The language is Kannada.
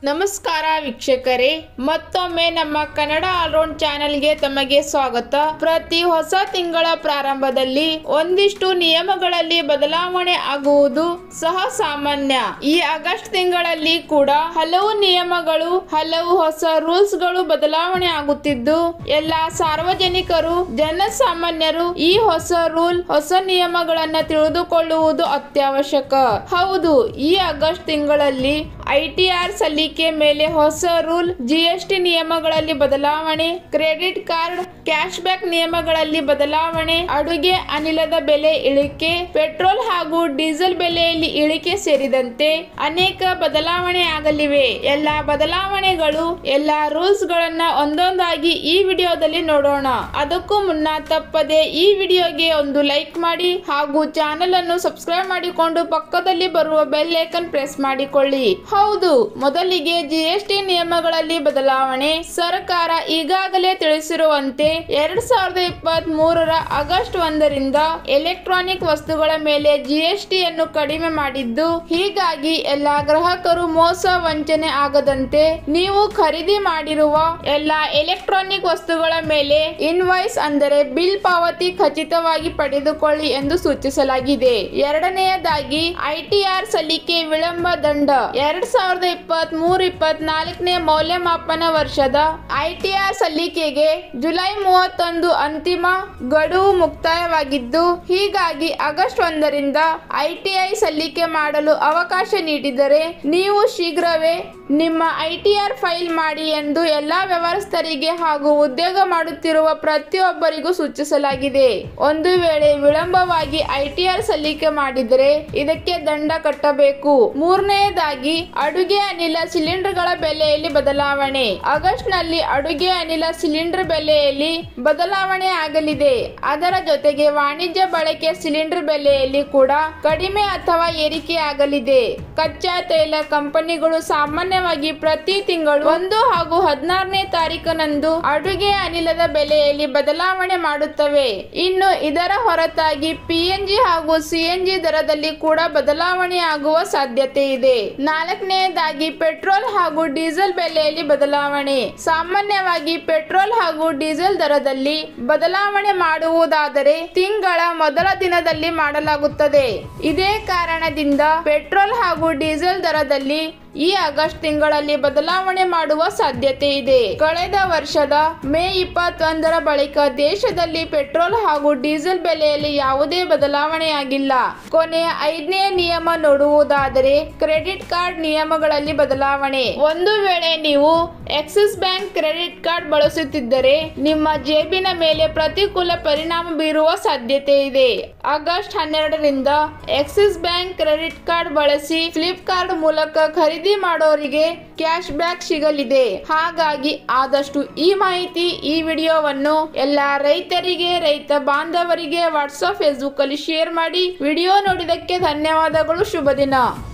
ನಮಸ್ಕಾರ ವೀಕ್ಷಕರೇ ಮತ್ತೊಮ್ಮೆ ನಮ್ಮ ಕನ್ನಡ ಆಲ್ರೌಂಡ್ ಚಾನೆಲ್ಗೆ ತಮಗೆ ಸ್ವಾಗತ ಪ್ರತಿ ಹೊಸ ತಿಂಗಳ ಪ್ರಾರಂಭದಲ್ಲಿ ಒಂದಿಷ್ಟು ನಿಯಮಗಳಲ್ಲಿ ಬದಲಾವಣೆ ಆಗುವುದು ಸಹ ಸಾಮಾನ್ಯ ಈ ಆಗಸ್ಟ್ ತಿಂಗಳಲ್ಲಿ ಕೂಡ ಹಲವು ನಿಯಮಗಳು ಹಲವು ಹೊಸ ರೂಲ್ಸ್ ಗಳು ಬದಲಾವಣೆ ಆಗುತ್ತಿದ್ದು ಎಲ್ಲ ಸಾರ್ವಜನಿಕರು ಜನಸಾಮಾನ್ಯರು ಈ ಹೊಸ ರೂಲ್ ಹೊಸ ನಿಯಮಗಳನ್ನ ತಿಳಿದುಕೊಳ್ಳುವುದು ಅತ್ಯವಶ್ಯಕ ಹೌದು ಈ ಆಗಸ್ಟ್ ತಿಂಗಳಲ್ಲಿ ಐಟಿಆರ್ ಸಲ್ಲಿಕೆ ಮೇಲೆ ಹೊಸ ರೂಲ್ ಜಿಎಸ್ಟಿ ನಿಯಮಗಳಲ್ಲಿ ಬದಲಾವಣೆ ಕ್ರೆಡಿಟ್ ಕಾರ್ಡ್ ಕ್ಯಾಶ್ ಬ್ಯಾಕ್ ನಿಯಮಗಳಲ್ಲಿ ಬದಲಾವಣೆ ಅಡುಗೆ ಅನಿಲದ ಬೆಲೆ ಇಳಿಕೆ ಪೆಟ್ರೋಲ್ ಹಾಗೂ ಡೀಸೆಲ್ ಬೆಲೆಯಲ್ಲಿ ಇಳಿಕೆ ಸೇರಿದಂತೆ ಅನೇಕ ಬದಲಾವಣೆ ಆಗಲಿವೆ ಎಲ್ಲ ಬದಲಾವಣೆಗಳು ಎಲ್ಲ ರೂಲ್ಸ್ ಗಳನ್ನ ಒಂದೊಂದಾಗಿ ಈ ವಿಡಿಯೋದಲ್ಲಿ ನೋಡೋಣ ಅದಕ್ಕೂ ಮುನ್ನ ತಪ್ಪದೆ ಈ ವಿಡಿಯೋಗೆ ಒಂದು ಲೈಕ್ ಮಾಡಿ ಹಾಗೂ ಚಾನೆಲ್ ಅನ್ನು ಸಬ್ಸ್ಕ್ರೈಬ್ ಮಾಡಿಕೊಂಡು ಪಕ್ಕದಲ್ಲಿ ಬರುವ ಬೆಲ್ ಐಕನ್ ಪ್ರೆಸ್ ಮಾಡಿಕೊಳ್ಳಿ ಹೌದು ಮೊದಲಿಗೆ ಜಿಎಸ್ಟಿ ನಿಯಮಗಳಲ್ಲಿ ಬದಲಾವಣೆ ಸರ್ಕಾರ ಈಗಾಗಲೇ ತಿಳಿಸಿರುವಂತೆ ಎರಡ್ ಸಾವಿರದ ಇಪ್ಪತ್ತ್ ಮೂರರ ಆಗಸ್ಟ್ ಒಂದರಿಂದ ಎಲೆಕ್ಟ್ರಾನಿಕ್ ವಸ್ತುಗಳ ಮೇಲೆ ಜಿಎಸ್ಟಿಯನ್ನು ಕಡಿಮೆ ಮಾಡಿದ್ದು ಹೀಗಾಗಿ ಎಲ್ಲಾ ಗ್ರಾಹಕರು ಮೋಸ ವಂಚನೆ ಆಗದಂತೆ ನೀವು ಖರೀದಿ ಮಾಡಿರುವ ಎಲ್ಲಾ ಎಲೆಕ್ಟ್ರಾನಿಕ್ ವಸ್ತುಗಳ ಮೇಲೆ ಇನ್ವಾಯ್ಸ್ ಅಂದರೆ ಬಿಲ್ ಪಾವತಿ ಖಚಿತವಾಗಿ ಪಡೆದುಕೊಳ್ಳಿ ಎಂದು ಸೂಚಿಸಲಾಗಿದೆ ಎರಡನೆಯದಾಗಿ ಐಟಿಆರ್ ಸಲ್ಲಿಕೆ ವಿಳಂಬ ದಂಡ ಎರಡ್ ಸಾವಿರದ ಇಪ್ಪತ್ತ್ ಮೂರು ಇಪ್ಪತ್ನಾಲ್ಕನೇ ಮೌಲ್ಯಮಾಪನ ವರ್ಷದ ಐಟಿಆರ್ ಸಲ್ಲಿಕೆಗೆ ಜುಲೈ ಮೂವತ್ತೊಂದು ಅಂತಿಮ ಗಡುವು ಮುಕ್ತಾಯವಾಗಿದ್ದು ಹೀಗಾಗಿ ಆಗಸ್ಟ್ ಒಂದರಿಂದ ಐಟಿಐ ಸಲ್ಲಿಕೆ ಮಾಡಲು ಅವಕಾಶ ನೀಡಿದರೆ ನೀವು ಶೀಘ್ರವೇ ನಿಮ್ಮ ಐಟಿಆರ್ ಫೈಲ್ ಮಾಡಿ ಎಂದು ಎಲ್ಲಾ ವ್ಯವಸ್ಥರಿಗೆ ಹಾಗೂ ಉದ್ಯೋಗ ಮಾಡುತ್ತಿರುವ ಪ್ರತಿಯೊಬ್ಬರಿಗೂ ಸೂಚಿಸಲಾಗಿದೆ ಒಂದು ವೇಳೆ ವಿಳಂಬವಾಗಿ ಐಟಿಆರ್ ಸಲ್ಲಿಕೆ ಮಾಡಿದರೆ ಇದಕ್ಕೆ ದಂಡ ಕಟ್ಟಬೇಕು ಮೂರನೆಯದಾಗಿ ಅಡುಗೆ ಅನಿಲ ಸಿಲಿಂಡರ್ಗಳ ಬೆಲೆಯಲ್ಲಿ ಬದಲಾವಣೆ ಆಗಸ್ಟ್ ನಲ್ಲಿ ಅಡುಗೆ ಅನಿಲ ಸಿಲಿಂಡರ್ ಬೆಲೆಯಲ್ಲಿ ಬದಲಾವಣೆ ಆಗಲಿದೆ ಅದರ ಜೊತೆಗೆ ವಾಣಿಜ್ಯ ಬಳಕೆ ಸಿಲಿಂಡರ್ ಬೆಲೆಯಲ್ಲಿ ಕೂಡ ಕಡಿಮೆ ಅಥವಾ ಏರಿಕೆ ಆಗಲಿದೆ ಕಚ್ಚಾ ತೈಲ ಕಂಪನಿಗಳು ಸಾಮಾನ್ಯವಾಗಿ ಪ್ರತಿ ತಿಂಗಳು ಒಂದು ಹಾಗೂ ಹದಿನಾರನೇ ತಾರೀಕಿನಂದು ಅಡುಗೆ ಅನಿಲದ ಬೆಲೆಯಲ್ಲಿ ಬದಲಾವಣೆ ಮಾಡುತ್ತವೆ ಇನ್ನು ಇದರ ಹೊರತಾಗಿ ಪಿಎನ್ಜಿ ಹಾಗೂ ಸಿಎನ್ಜಿ ದರದಲ್ಲಿ ಕೂಡ ಬದಲಾವಣೆ ಆಗುವ ಸಾಧ್ಯತೆ ಇದೆ ನಾಲ್ಕನೆಯದಾಗಿ ಪೆಟ್ರೋಲ್ ಹಾಗೂ ಡೀಸೆಲ್ ಬೆಲೆಯಲ್ಲಿ ಬದಲಾವಣೆ ಸಾಮಾನ್ಯವಾಗಿ ಪೆಟ್ರೋಲ್ ಹಾಗೂ ಡೀಸೆಲ್ ದರದಲ್ಲಿ ಬದಲಾವಣೆ ಮಾಡುವುದಾದರೆ ತಿಂಗಳ ಮೊದಲ ದಿನದಲ್ಲಿ ಮಾಡಲಾಗುತ್ತದೆ ಇದೇ ಕಾರಣದಿಂದ ಪೆಟ್ರೋಲ್ ಹಾಗೂ ಡೀಸೆಲ್ ದರದಲ್ಲಿ ಈ ಆಗಸ್ಟ್ ತಿಂಗಳಲ್ಲಿ ಬದಲಾವಣೆ ಮಾಡುವ ಸಾಧ್ಯತೆ ಇದೆ ಕಳೆದ ವರ್ಷದ ಮೇ ಇಪ್ಪತ್ತೊಂದರ ಬಳಿಕ ದೇಶದಲ್ಲಿ ಪೆಟ್ರೋಲ್ ಹಾಗೂ ಡೀಸೆಲ್ ಬೆಲೆಯಲ್ಲಿ ಯಾವುದೇ ಬದಲಾವಣೆಯಾಗಿಲ್ಲ ಕೊನೆಯ ಐದನೇ ನಿಯಮ ನೋಡುವುದಾದರೆ ಕ್ರೆಡಿಟ್ ಕಾರ್ಡ್ ನಿಯಮಗಳಲ್ಲಿ ಬದಲಾವಣೆ ಒಂದು ವೇಳೆ ನೀವು ಎಕ್ಸಿಸ್ ಬ್ಯಾಂಕ್ ಕ್ರೆಡಿಟ್ ಕಾರ್ಡ್ ಬಳಸುತ್ತಿದ್ದರೆ ನಿಮ್ಮ ಜೇಬಿನ ಮೇಲೆ ಪ್ರತಿಕೂಲ ಪರಿಣಾಮ ಬೀರುವ ಸಾಧ್ಯತೆ ಇದೆ ಆಗಸ್ಟ್ ಹನ್ನೆರಡರಿಂದ ಎಕ್ಸಿಸ್ ಬ್ಯಾಂಕ್ ಕ್ರೆಡಿಟ್ ಕಾರ್ಡ್ ಬಳಸಿ ಫ್ಲಿಪ್ಕಾರ್ಟ್ ಮೂಲಕ ಖರೀದಿ ಮಾಡೋರಿಗೆ ಕ್ಯಾಶ್ ಬ್ಯಾಕ್ ಸಿಗಲಿದೆ ಹಾಗಾಗಿ ಆದಷ್ಟು ಈ ಮಾಹಿತಿ ಈ ವಿಡಿಯೋವನ್ನು ಎಲ್ಲ ರೈತರಿಗೆ ರೈತ ಬಾಂಧವರಿಗೆ ವಾಟ್ಸಪ್ ಫೇಸ್ಬುಕ್ ಅಲ್ಲಿ ಶೇರ್ ಮಾಡಿ ವಿಡಿಯೋ ನೋಡಿದಕ್ಕೆ ಧನ್ಯವಾದಗಳು ಶುಭ ದಿನ